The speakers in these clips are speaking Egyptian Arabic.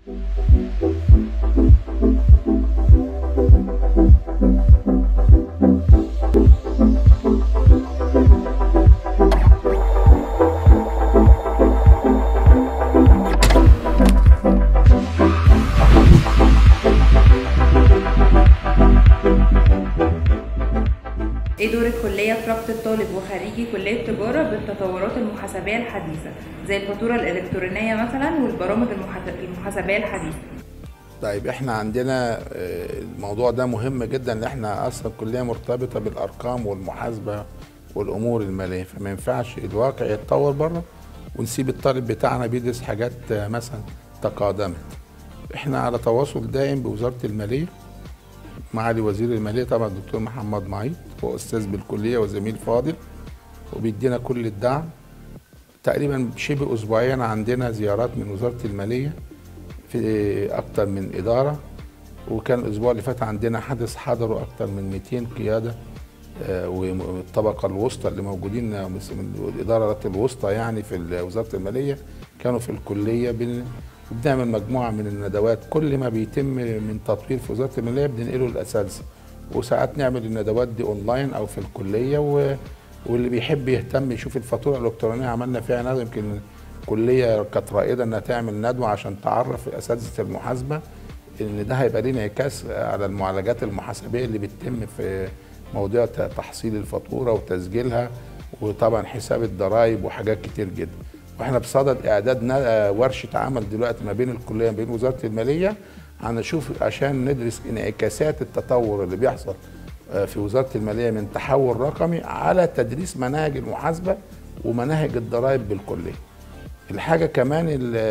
ايه دور الكلية في ربط الطالب وخريجي كلية تجارة بالتطورات المحاسبية الحديثة زي الفاتورة الإلكترونية مثلا والبرامج المحاس- المحاسبية الحديثة طيب احنا عندنا آه، الموضوع ده مهم جدا ان احنا اصلا كليه مرتبطه بالارقام والمحاسبه والامور الماليه فما ينفعش الواقع يتطور بره ونسيب الطالب بتاعنا بيدرس حاجات آه، مثلا تقادمت احنا على تواصل دائم بوزاره الماليه معالي وزير الماليه طبعا الدكتور محمد معيط هو استاذ بالكليه وزميل فاضل وبيدينا كل الدعم تقريبا شبه اسبوعيا عندنا زيارات من وزاره الماليه في اكتر من اداره وكان الاسبوع اللي فات عندنا حدث حضروا اكتر من 200 قياده آه، والطبقه الوسطى اللي موجودين من الاداره الوسطى يعني في وزاره الماليه كانوا في الكليه بن- بنعمل مجموعه من الندوات كل ما بيتم من تطوير في وزاره الماليه بننقله للاساتذه وساعات نعمل الندوات دي اونلاين او في الكليه و واللي بيحب يهتم يشوف الفاتوره الالكترونيه عملنا فيها ندوه يمكن الكليه كانت رائده انها تعمل ندوه عشان تعرف اساتذه المحاسبه ان ده هيبقى ليه انعكاس على المعالجات المحاسبيه اللي بتتم في مواضيع ت- تحصيل الفاتوره وتسجيلها وطبعا حساب الضرائب وحاجات كتير جدا واحنا بصدد اعداد نا- ورشه عمل دلوقتي ما بين الكليه وما بين وزاره الماليه هنشوف عشان ندرس انعكاسات التطور اللي بيحصل آه، في وزاره الماليه من تحول رقمي على تدريس مناهج المحاسبه ومناهج الضرائب بالكليه. الحاجه كمان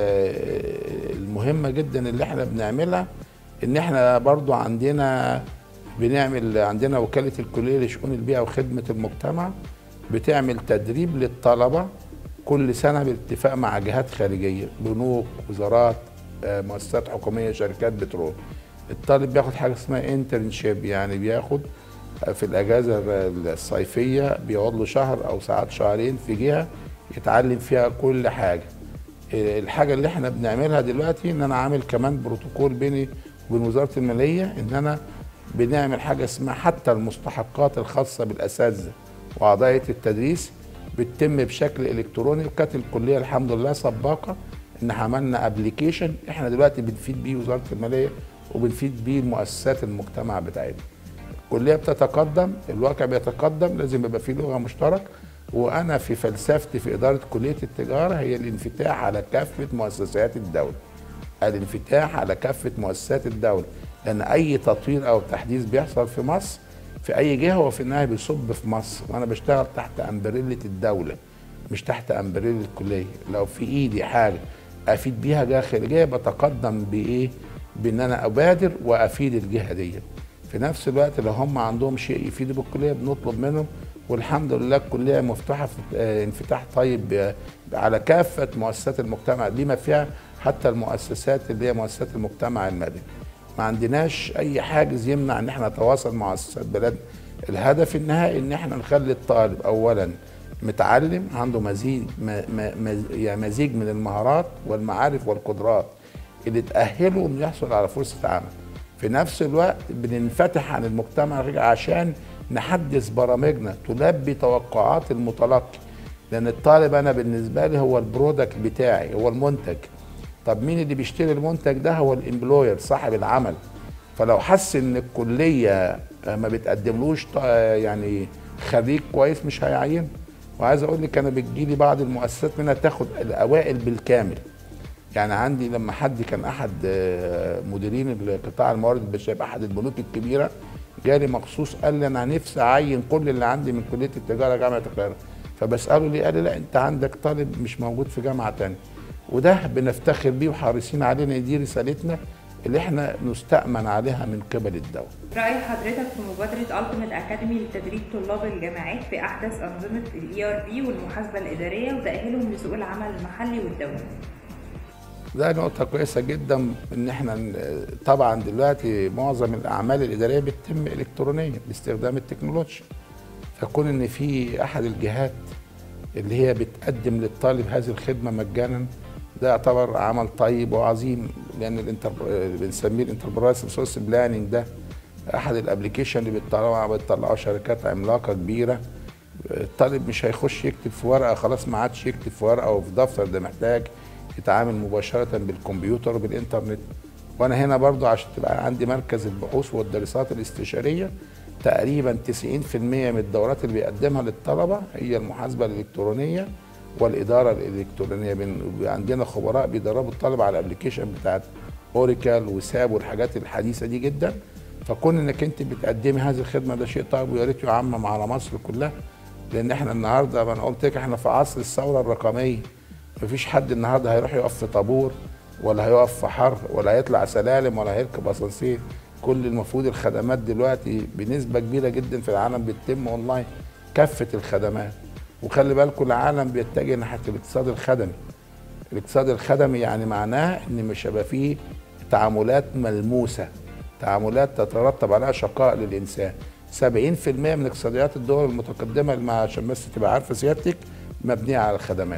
ال- المهمه جدا اللي احنا بنعملها ان احنا برضو عندنا بنعمل عندنا وكاله الكليه لشؤون البيئه وخدمه المجتمع بتعمل تدريب للطلبه كل سنه باتفاق مع جهات خارجيه بنوك وزارات آه، مؤسسات حكوميه شركات بترول الطالب بياخد حاجه اسمها انترنشيب يعني بياخد في الاجازه الصيفيه بيقعد له شهر او ساعات شهرين في جهه يتعلم فيها كل حاجه الحاجه اللي احنا بنعملها دلوقتي ان انا عامل كمان بروتوكول بيني وبين وزاره الماليه ان انا بنعمل حاجه اسمها حتى المستحقات الخاصه بالاساتذه واعضاء التدريس بتتم بشكل الكتروني وكانت الكليه الحمد لله سباقه ان عملنا ابلكيشن احنا دلوقتي بنفيد بيه وزاره الماليه وبنفيد بيه مؤسسات المجتمع بتاعتنا الكليه بتتقدم الواقع بيتقدم لازم يبقى في لغه مشترك وانا في فلسفتي في اداره كليه التجاره هي الانفتاح على كافه مؤسسات الدوله الانفتاح على كافه مؤسسات الدوله لان اي تطوير او تحديث بيحصل في مصر في اي جهه هو في النهايه بيصب في مصر وانا بشتغل تحت امبريله الدوله مش تحت امبريله الكليه لو في ايدي حاجه افيد بيها جهه خارجيه بتقدم بايه بان انا ابادر وافيد الجهه دي في نفس الوقت لو هم عندهم شيء يفيدوا بالكليه بنطلب منهم والحمد لله الكليه مفتوحه في آه، انفتاح طيب آه، على كافه مؤسسات المجتمع بما فيها حتى المؤسسات اللي هي مؤسسات المجتمع المدني ما عندناش اي حاجز يمنع ان احنا نتواصل مع مؤسسات بلد الهدف النهائي ان احنا نخلي الطالب اولا متعلم عنده مزيج م- م- يعني مزيج من المهارات والمعارف والقدرات اللي تأهله انه يحصل على فرصة عمل في نفس الوقت بننفتح عن المجتمع عشان نحدث برامجنا تلبي توقعات المتلقي لان الطالب انا بالنسبه لي هو البرودكت بتاعي هو المنتج طب مين اللي بيشتري المنتج ده هو الامبلوير صاحب العمل فلو حس ان الكليه ما بتقدملوش ط- يعني خريج كويس مش هيعينه وعايز اقول لك انا بتجيلي بعض المؤسسات منها تاخد الاوائل بالكامل يعني عندي لما حد كان احد آه، مديرين قطاع الموارد البشريه باحد البنوك الكبيره جالي مخصوص قال لي انا نفسي اعين كل اللي عندي من كليه التجاره جامعه القاهره فبساله ليه قال لي لا انت عندك طالب مش موجود في جامعه تانية وده بنفتخر بيه وحريصين علينا دي رسالتنا اللي احنا نستأمن عليها من قبل الدوله رأي حضرتك في مبادرة ألتيميت أكاديمي لتدريب طلاب الجامعات في أحدث أنظمة ال ERP والمحاسبة الإدارية وتأهيلهم لسوق العمل المحلي والدولي ده نقطة كويسة جدا ان احنا ن- طبعا دلوقتي معظم الاعمال الادارية بتتم الكترونيا باستخدام التكنولوجيا فكون ان في احد الجهات اللي هي بتقدم للطالب هذه الخدمة مجانا ده يعتبر عمل طيب وعظيم لان الانتر بنسميه الانتربرايز ريسورس بلاننج ده احد الابلكيشن اللي بتطلعوا بتطلعوا شركات عملاقه كبيره الطالب مش هيخش يكتب في ورقه خلاص ما عادش يكتب في ورقه وفي دفتر ده محتاج يتعامل مباشره بالكمبيوتر وبالانترنت وانا هنا برضو عشان تبقى عندي مركز البحوث والدراسات الاستشاريه تقريبا 90% من الدورات اللي بيقدمها للطلبه هي المحاسبه الالكترونيه والاداره الالكترونيه بن- عندنا خبراء بيدربوا الطلبه على الابلكيشن بتاعت اوريكل وساب والحاجات الحديثه دي جدا فكون انك انت بتقدمي هذه الخدمه ده شيء طيب ويا ريت يعمم على مصر كلها لان احنا النهارده ما انا قلت لك احنا في عصر الثوره الرقميه مفيش حد النهارده هيروح يقف في طابور ولا هيقف في حر ولا هيطلع سلالم ولا هيركب اسانسير كل المفروض الخدمات دلوقتي بنسبه كبيره جدا في العالم بتتم اونلاين كافه الخدمات وخلي بالكم العالم بيتجه ناحيه الاقتصاد الخدمي الاقتصاد الخدمي يعني معناه ان مش هيبقى فيه تعاملات ملموسه تعاملات تترتب عليها شقاء للانسان 70% من اقتصاديات الدول المتقدمه اللي مع- عشان بس تبقى عارفه سيادتك مبنيه على الخدمات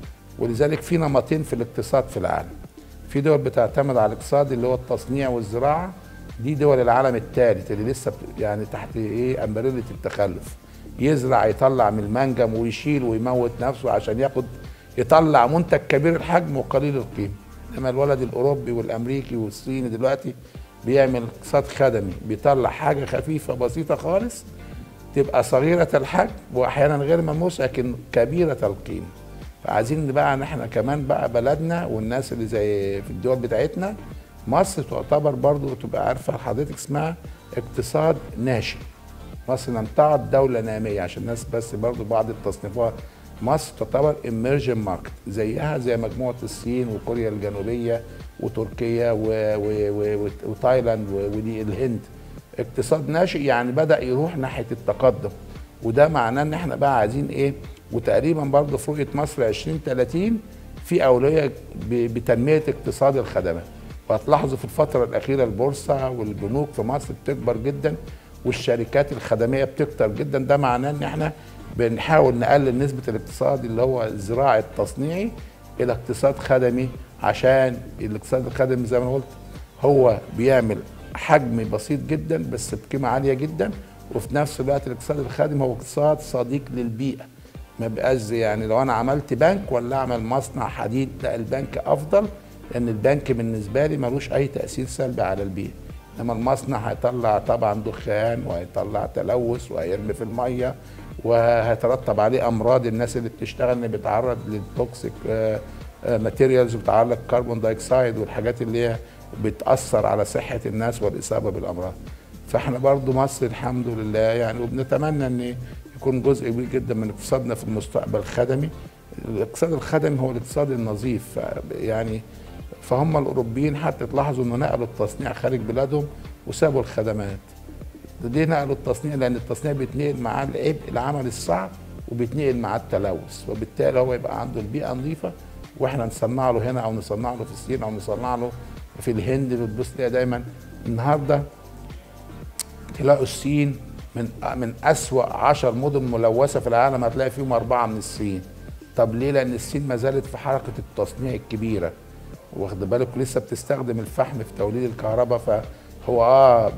ولذلك في نمطين في الاقتصاد في العالم في دول بتعتمد على الاقتصاد اللي هو التصنيع والزراعه دي دول العالم الثالث اللي لسه بت- يعني تحت ايه امبريلا التخلف يزرع يطلع من المنجم ويشيل ويموت نفسه عشان ياخد يطلع منتج كبير الحجم وقليل القيمه انما الولد الاوروبي والامريكي والصيني دلوقتي بيعمل اقتصاد خدمي بيطلع حاجه خفيفه بسيطه خالص تبقى صغيره الحجم واحيانا غير ملموسه لكن كبيره القيمه فعايزين بقى ان احنا كمان بقى بلدنا والناس اللي زي في الدول بتاعتنا مصر تعتبر برضو تبقى عارفه حضرتك اسمها اقتصاد ناشئ مصر لم تعد دولة نامية عشان الناس بس برضو بعض التصنيفات مصر تعتبر emerging market زيها زي مجموعة الصين وكوريا الجنوبية وتركيا و... و... و... وتايلاند و... ودي الهند اقتصاد ناشئ يعني بدأ يروح ناحية التقدم وده معناه ان احنا بقى عايزين ايه وتقريبا برضه في رؤية مصر 2030 في أولوية ب... بتنمية اقتصاد الخدمات وهتلاحظوا في الفترة الأخيرة البورصة والبنوك في مصر بتكبر جدا والشركات الخدميه بتكتر جدا ده معناه ان احنا بنحاول نقلل نسبه الاقتصاد اللي هو الزراعي التصنيعي الى اقتصاد خدمي عشان الاقتصاد الخدمي زي ما أنا قلت هو بيعمل حجم بسيط جدا بس بقيمه عاليه جدا وفي نفس الوقت الاقتصاد الخدمي هو اقتصاد صديق للبيئه ما بقاش زي يعني لو انا عملت بنك ولا اعمل مصنع حديد لا البنك افضل لان البنك بالنسبه لي ملوش اي تاثير سلبي على البيئه انما المصنع هيطلع طبعا دخان وهيطلع تلوث وهيرمي في الميه وهيترتب عليه امراض الناس اللي بتشتغل اللي بتعرض للتوكسيك ماتيريالز وبتعرض للكربون دايوكسيد والحاجات اللي هي بتاثر على صحه الناس والاصابه بالامراض فاحنا برضو مصر الحمد لله يعني وبنتمنى ان يكون جزء كبير جدا من اقتصادنا في المستقبل خدمي الاقتصاد الخدمي هو الاقتصاد النظيف يعني فهم الاوروبيين حتى تلاحظوا انه نقلوا التصنيع خارج بلادهم وسابوا الخدمات ليه نقلوا التصنيع لان التصنيع بيتنقل معاه العبء العمل الصعب وبيتنقل معاه التلوث وبالتالي هو يبقى عنده البيئه نظيفه واحنا نصنع له هنا او نصنع له في الصين او نصنع له في الهند بتبص تلاقي دايما النهارده تلاقوا الصين من من اسوأ عشر مدن ملوثه في العالم هتلاقي فيهم اربعه من الصين طب ليه لان الصين ما زالت في حركه التصنيع الكبيره واخد بالك لسه بتستخدم الفحم في توليد الكهرباء فهو اه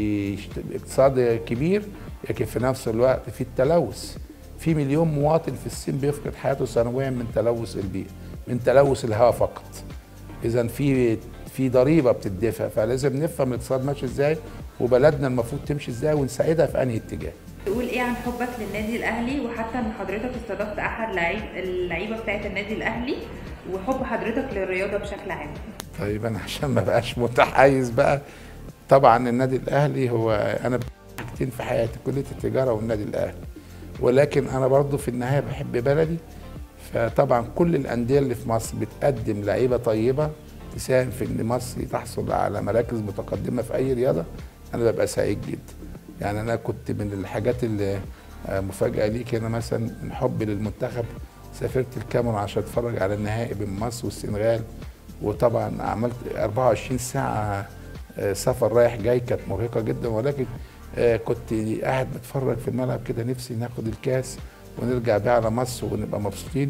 باقتصاد كبير لكن في نفس الوقت في التلوث في مليون مواطن في الصين بيفقد حياته سنويا من تلوث البيئه من تلوث الهواء فقط اذا في في ضريبه بتدفع فلازم نفهم الاقتصاد ماشي ازاي وبلدنا المفروض تمشي ازاي ونساعدها في انهي اتجاه تقول ايه عن حبك للنادي الاهلي وحتى ان حضرتك استضفت احد لعيب اللعيبه بتاعه النادي الاهلي وحب حضرتك للرياضه بشكل عام طيب انا عشان ما بقاش متحيز بقى طبعا النادي الاهلي هو انا كتير في حياتي كليه التجاره والنادي الاهلي ولكن انا برضو في النهايه بحب بلدي فطبعا كل الانديه اللي في مصر بتقدم لعيبه طيبه تساهم في ان مصر تحصل على مراكز متقدمه في اي رياضه انا ببقى سعيد جدا يعني انا كنت من الحاجات اللي مفاجاه ليك انا مثلا من حبي للمنتخب سافرت الكاميرون عشان اتفرج على النهائي بين مصر والسنغال وطبعا عملت 24 ساعه سفر رايح جاي كانت مرهقه جدا ولكن كنت قاعد بتفرج في الملعب كده نفسي ناخد الكاس ونرجع بيه على مصر ونبقى مبسوطين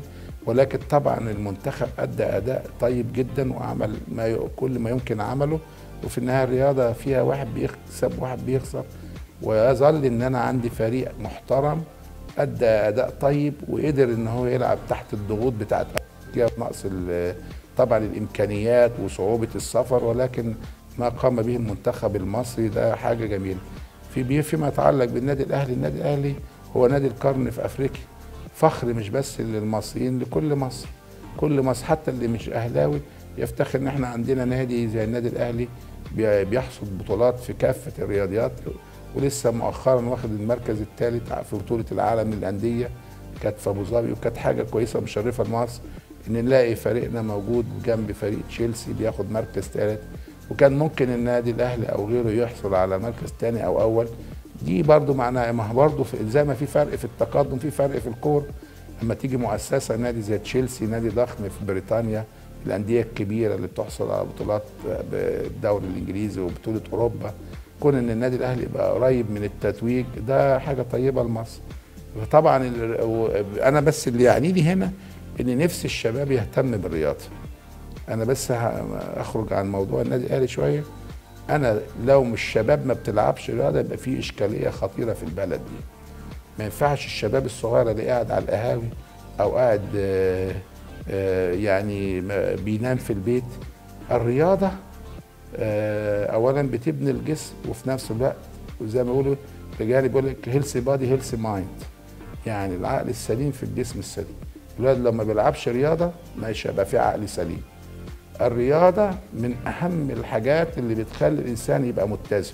ولكن طبعا المنتخب ادى اداء طيب جدا وعمل ما ي- كل ما يمكن عمله وفي النهايه الرياضه فيها واحد بيكسب وواحد بيخسر ويظل ان انا عندي فريق محترم ادى اداء طيب وقدر ان هو يلعب تحت الضغوط بتاعت أفريقيا نقص ال- طبعا الامكانيات وصعوبه السفر ولكن ما قام به المنتخب المصري ده حاجه جميله في بي- فيما يتعلق بالنادي الاهلي النادي الاهلي هو نادي القرن في افريقيا فخر مش بس للمصريين لكل مصر كل مصر حتى اللي مش اهلاوي يفتخر ان احنا عندنا نادي زي النادي الاهلي بي- بيحصد بطولات في كافه الرياضيات ولسه مؤخرا واخد المركز الثالث في بطوله العالم للانديه كانت في ابو ظبي وكانت حاجه كويسه مشرفه لمصر ان نلاقي فريقنا موجود جنب فريق تشيلسي بياخد مركز ثالث وكان ممكن النادي الاهلي او غيره يحصل على مركز ثاني او اول دي برضو معناها ما هو برضو في- زي ما في فرق في التقدم في فرق في الكوره لما تيجي مؤسسه نادي زي تشيلسي نادي ضخم في بريطانيا الانديه الكبيره اللي بتحصل على بطولات بالدوري الانجليزي وبطوله اوروبا كون ان النادي الاهلي يبقى قريب من التتويج ده حاجه طيبه لمصر طبعا ال- و- انا بس اللي يعنيني هنا ان نفس الشباب يهتم بالرياضه انا بس ه- اخرج عن موضوع النادي الاهلي شويه انا لو مش شباب ما بتلعبش رياضه يبقى في اشكاليه خطيره في البلد دي ما ينفعش الشباب الصغير اللي قاعد على القهاوي او قاعد آه، آه، يعني ما- بينام في البيت الرياضه آه، اولا بتبني الجسم وفي نفس الوقت وزي ما بيقولوا رجالي بيقول لك هيلثي بادي هيلثي مايند يعني العقل السليم في الجسم السليم الولاد لما بيلعبش رياضه مش هيبقى في عقل سليم الرياضه من اهم الحاجات اللي بتخلي الانسان يبقى متزن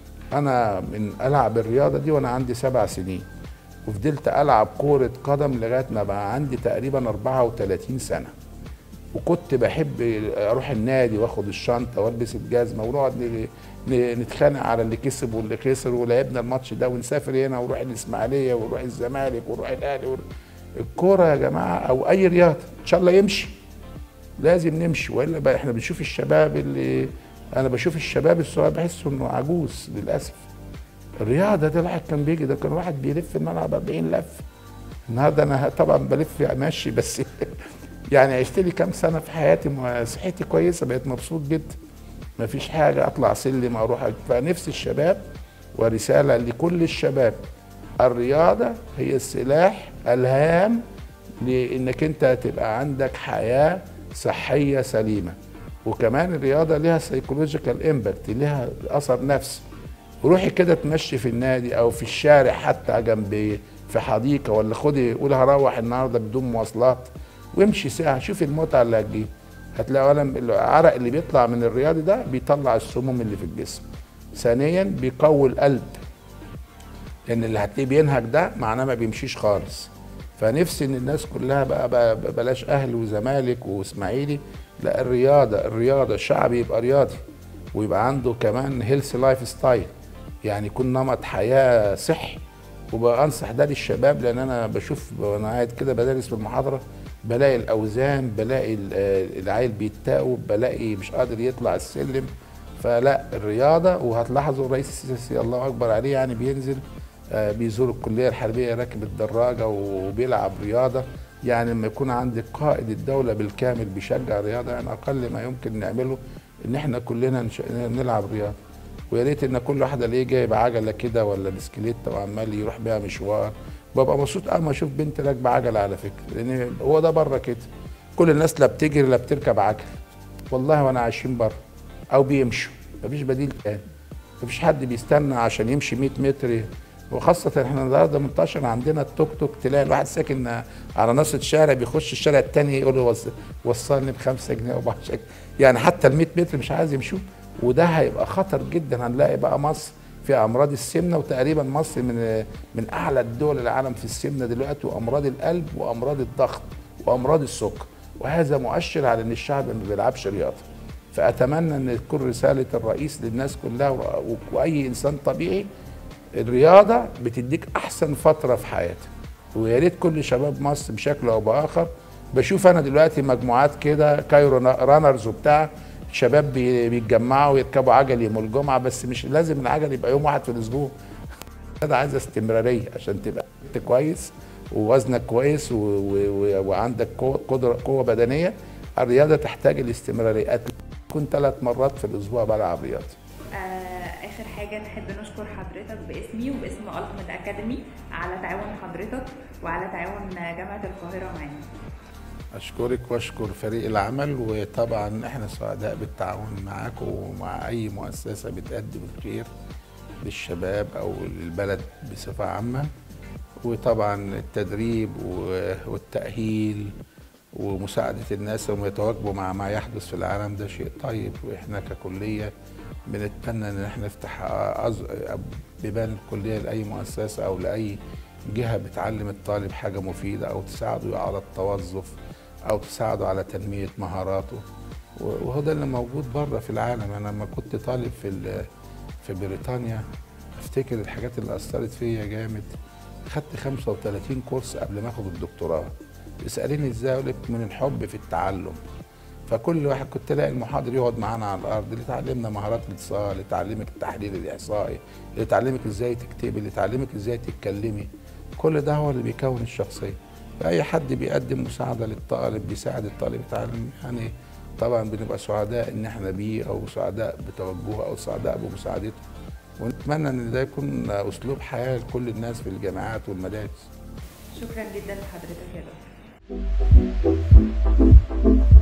انا من العب الرياضه دي وانا عندي سبع سنين وفضلت العب كوره قدم لغايه ما بقى عندي تقريبا 34 سنه وكنت بحب اروح النادي واخد الشنطه والبس الجزمه ونقعد ن- ن- نتخانق على اللي كسب واللي خسر ولعبنا الماتش ده ونسافر هنا ونروح الاسماعيليه ونروح الزمالك ونروح الاهلي ونروح الكوره يا جماعه او اي رياضه ان شاء الله يمشي لازم نمشي والا بقى احنا بنشوف الشباب اللي انا بشوف الشباب الصغير بحس انه عجوز للاسف الرياضه ده الواحد كان بيجي ده كان واحد بيلف الملعب 40 لف النهارده انا طبعا بلف يعني ماشي بس يعني عشت لي كام سنه في حياتي ما- صحتي كويسه بقيت مبسوط جدا ما فيش حاجه اطلع سلم اروح فنفس الشباب ورساله لكل الشباب الرياضه هي السلاح الهام لانك انت تبقى عندك حياه صحيه سليمه وكمان الرياضه لها سيكولوجيكال امباكت لها اثر نفسي روحي كده تمشي في النادي او في الشارع حتى جنب في حديقه ولا خدي قولي هروح النهارده بدون مواصلات وامشي ساعه شوفي المتعه اللي هتجيب هتلاقي اولا العرق اللي بيطلع من الرياضي ده بيطلع السموم اللي في الجسم ثانيا بيقوي القلب لان اللي هتلاقيه بينهج ده معناه ما بيمشيش خالص فنفسي ان الناس كلها بقى, بقى بقى بلاش اهلي وزمالك واسماعيلي لا الرياضه الرياضه الشعب يبقى رياضي ويبقى عنده كمان هيلث لايف ستايل يعني يكون نمط حياه صحي وبنصح ده للشباب لان انا بشوف وانا قاعد كده بدرس في المحاضره بلاقي الاوزان بلاقي ال- آه، العيل بيتاوب بلاقي مش قادر يطلع السلم فلا الرياضه وهتلاحظوا الرئيس السيسي الله اكبر عليه يعني بينزل آه، بيزور الكليه الحربيه راكب الدراجه وبيلعب رياضه يعني لما يكون عندك قائد الدوله بالكامل بيشجع الرياضه يعني اقل ما يمكن نعمله ان احنا كلنا نش- نلعب رياضه ويا ريت ان كل واحد الاقيه جايب عجله كده ولا بسكليت وعمال يروح بيها مشوار ببقى مبسوط اما اشوف بنت راكبه عجله على فكره لان هو ده بره كده كل الناس لا بتجري لا بتركب عجل والله وانا عايشين بره او بيمشوا مفيش بديل تاني مفيش حد بيستنى عشان يمشي 100 متر وخاصة احنا النهارده منتشر عندنا التوك توك تلاقي الواحد ساكن على نص الشارع بيخش الشارع التاني يقول له وص- وصلني بخمسة جنيه او بعشرة جنيه يعني حتى ال 100 متر مش عايز يمشوا وده هيبقى خطر جدا هنلاقي بقى مصر في امراض السمنه وتقريبا مصر من من اعلى الدول العالم في السمنه دلوقتي وامراض القلب وامراض الضغط وامراض السكر وهذا مؤشر على ان الشعب ما بيلعبش رياضه فاتمنى ان تكون رساله الرئيس للناس كلها و- واي انسان طبيعي الرياضه بتديك احسن فتره في حياتك ويا ريت كل شباب مصر بشكل او باخر بشوف انا دلوقتي مجموعات كده كايرو رانرز وبتاع شباب بي- بيتجمعوا ويركبوا عجل يوم الجمعه بس مش لازم العجل يبقى يوم واحد في الاسبوع ده عايزه استمراريه عشان تبقى أنت كويس ووزنك كويس و... و... و... وعندك قوه قدره قوه بدنيه الرياضه تحتاج الاستمراريه تكون ثلاث مرات في الاسبوع بلعب رياضه آه، اخر حاجه نحب نشكر حضرتك باسمي وباسم التيمت اكاديمي على تعاون حضرتك وعلى تعاون جامعه القاهره معانا اشكرك واشكر فريق العمل وطبعا احنا سعداء بالتعاون معاكم ومع اي مؤسسه بتقدم الخير للشباب او للبلد بصفه عامه وطبعا التدريب و- والتاهيل ومساعده الناس انهم يتواكبوا مع ما يحدث في العالم ده شيء طيب واحنا ككليه بنتمنى ان احنا نفتح أز- بيبان الكليه لاي مؤسسه او لاي جهه بتعلم الطالب حاجه مفيده او تساعده على التوظف او تساعده على تنميه مهاراته و- وهو ده اللي موجود بره في العالم انا لما كنت طالب في ال- في بريطانيا افتكر الحاجات اللي اثرت فيا جامد خدت 35 كورس قبل ما اخد الدكتوراه يسالني ازاي اقول لك من الحب في التعلم فكل واحد كنت الاقي المحاضر يقعد معانا على الارض اللي تعلمنا مهارات الاتصال اللي تعلمك التحليل الاحصائي اللي تعلمك ازاي تكتبي اللي تعلمك ازاي تتكلمي كل ده هو اللي بيكون الشخصيه فاي حد بيقدم مساعده للطالب بيساعد الطالب يتعلم يعني طبعا بنبقى سعداء ان احنا بيه او سعداء بتوجهه او سعداء بمساعدته ونتمنى ان ده يكون اسلوب حياه لكل الناس في الجامعات والمدارس شكرا جدا لحضرتك يا دكتور